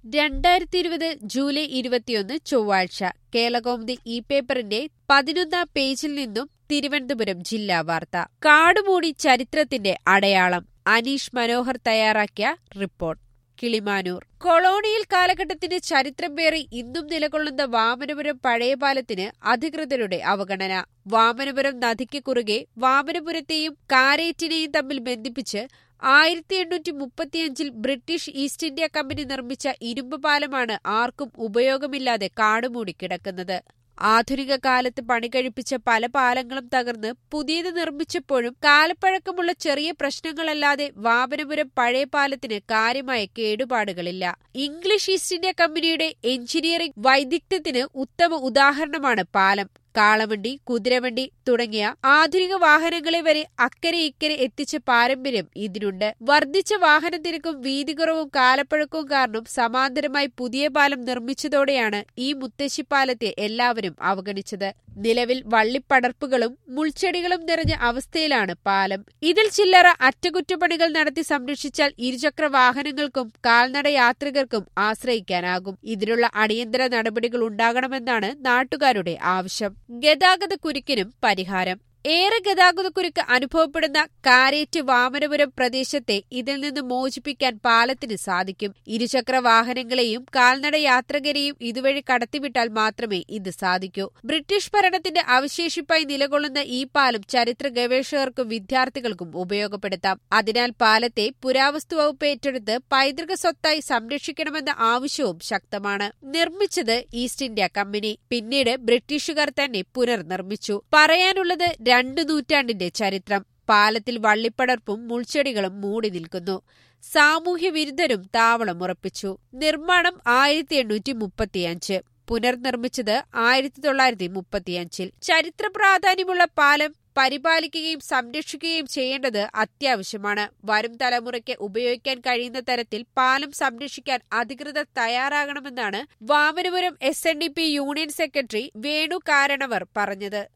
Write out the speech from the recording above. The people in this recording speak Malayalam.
രണ്ടായിരത്തി ഇരുപത് ജൂലൈ ഇരുപത്തിയൊന്ന് ചൊവ്വാഴ്ച കേരളകൗമുദി ഈ പേപ്പറിന്റെ പതിനൊന്നാം പേജിൽ നിന്നും തിരുവനന്തപുരം ജില്ലാ വാർത്ത കാടുമൂടി ചരിത്രത്തിന്റെ അടയാളം അനീഷ് മനോഹർ തയ്യാറാക്കിയ റിപ്പോർട്ട് കിളിമാനൂർ കൊളോണിയൽ കാലഘട്ടത്തിന്റെ ചരിത്രം പേറി ഇന്നും നിലകൊള്ളുന്ന വാമനപുരം പഴയ പാലത്തിന് അധികൃതരുടെ അവഗണന വാമനപുരം നദിക്ക് കുറുകെ വാമനപുരത്തെയും കാരേറ്റിനെയും തമ്മിൽ ബന്ധിപ്പിച്ച് ആയിരത്തി എണ്ണൂറ്റി മുപ്പത്തിയഞ്ചിൽ ബ്രിട്ടീഷ് ഈസ്റ്റ് ഇന്ത്യ കമ്പനി നിർമ്മിച്ച ഇരുമ്പ് പാലമാണ് ആർക്കും ഉപയോഗമില്ലാതെ കാടുമൂടി കിടക്കുന്നത് ആധുനിക കാലത്ത് പണികഴിപ്പിച്ച പല പാലങ്ങളും തകർന്ന് പുതിയത് നിർമ്മിച്ചപ്പോഴും കാലപ്പഴക്കമുള്ള ചെറിയ പ്രശ്നങ്ങളല്ലാതെ വാമനപുരം പഴയ പാലത്തിന് കാര്യമായ കേടുപാടുകളില്ല ഇംഗ്ലീഷ് ഈസ്റ്റ് ഇന്ത്യ കമ്പനിയുടെ എഞ്ചിനീയറിംഗ് വൈദഗ്ധ്യത്തിന് ഉത്തമ ഉദാഹരണമാണ് പാലം കാളവണ്ടി കുതിരവണ്ടി തുടങ്ങിയ ആധുനിക വാഹനങ്ങളെ വരെ അക്കരെ ഇക്കരെ എത്തിച്ച പാരമ്പര്യം ഇതിനുണ്ട് വർദ്ധിച്ച വാഹനത്തിരക്കും വീതികുറവും കാലപ്പഴക്കവും കാരണം സമാന്തരമായി പുതിയ പാലം നിർമ്മിച്ചതോടെയാണ് ഈ മുത്തശ്ശിപ്പാലത്തെ എല്ലാവരും അവഗണിച്ചത് നിലവിൽ വള്ളിപ്പടർപ്പുകളും മുൾച്ചെടികളും നിറഞ്ഞ അവസ്ഥയിലാണ് പാലം ഇതിൽ ചില്ലറ അറ്റകുറ്റപ്പണികൾ നടത്തി സംരക്ഷിച്ചാൽ ഇരുചക്ര വാഹനങ്ങൾക്കും കാൽനട യാത്രികർക്കും ആശ്രയിക്കാനാകും ഇതിനുള്ള അടിയന്തര നടപടികൾ ഉണ്ടാകണമെന്നാണ് നാട്ടുകാരുടെ ആവശ്യം ഗതാഗത കുരുക്കിനും പരിഹാരം ഏറെ ഗതാഗതക്കുരുക്ക് അനുഭവപ്പെടുന്ന കാരേറ്റ് വാമനപുരം പ്രദേശത്തെ ഇതിൽ നിന്ന് മോചിപ്പിക്കാൻ പാലത്തിന് സാധിക്കും ഇരുചക്ര വാഹനങ്ങളെയും കാൽനട യാത്രികരെയും ഇതുവഴി കടത്തിവിട്ടാൽ മാത്രമേ ഇത് സാധിക്കൂ ബ്രിട്ടീഷ് ഭരണത്തിന്റെ അവശേഷിപ്പായി നിലകൊള്ളുന്ന ഈ പാലം ചരിത്ര ഗവേഷകർക്കും വിദ്യാർത്ഥികൾക്കും ഉപയോഗപ്പെടുത്താം അതിനാൽ പാലത്തെ പുരാവസ്തു വകുപ്പ് ഏറ്റെടുത്ത് പൈതൃക സ്വത്തായി സംരക്ഷിക്കണമെന്ന ആവശ്യവും ശക്തമാണ് നിർമ്മിച്ചത് ഈസ്റ്റ് ഇന്ത്യ കമ്പനി പിന്നീട് ബ്രിട്ടീഷുകാർ തന്നെ പുനർനിർമ്മിച്ചു പറയാനുള്ളത് രണ്ടു നൂറ്റാണ്ടിന്റെ ചരിത്രം പാലത്തിൽ വള്ളിപ്പടർപ്പും മുൾച്ചെടികളും മൂടി നിൽക്കുന്നു സാമൂഹ്യ വിരുദ്ധരും താവളം ഉറപ്പിച്ചു നിർമ്മാണം ആയിരത്തി എണ്ണൂറ്റി മുപ്പത്തിയഞ്ച് പുനർനിർമ്മിച്ചത് ആയിരത്തി തൊള്ളായിരത്തി മുപ്പത്തിയഞ്ചിൽ ചരിത്ര പ്രാധാന്യമുള്ള പാലം പരിപാലിക്കുകയും സംരക്ഷിക്കുകയും ചെയ്യേണ്ടത് അത്യാവശ്യമാണ് വരും തലമുറയ്ക്ക് ഉപയോഗിക്കാൻ കഴിയുന്ന തരത്തിൽ പാലം സംരക്ഷിക്കാൻ അധികൃതർ തയ്യാറാകണമെന്നാണ് Vamanapuram S union secretary Venu Karanavar പറഞ്ഞത്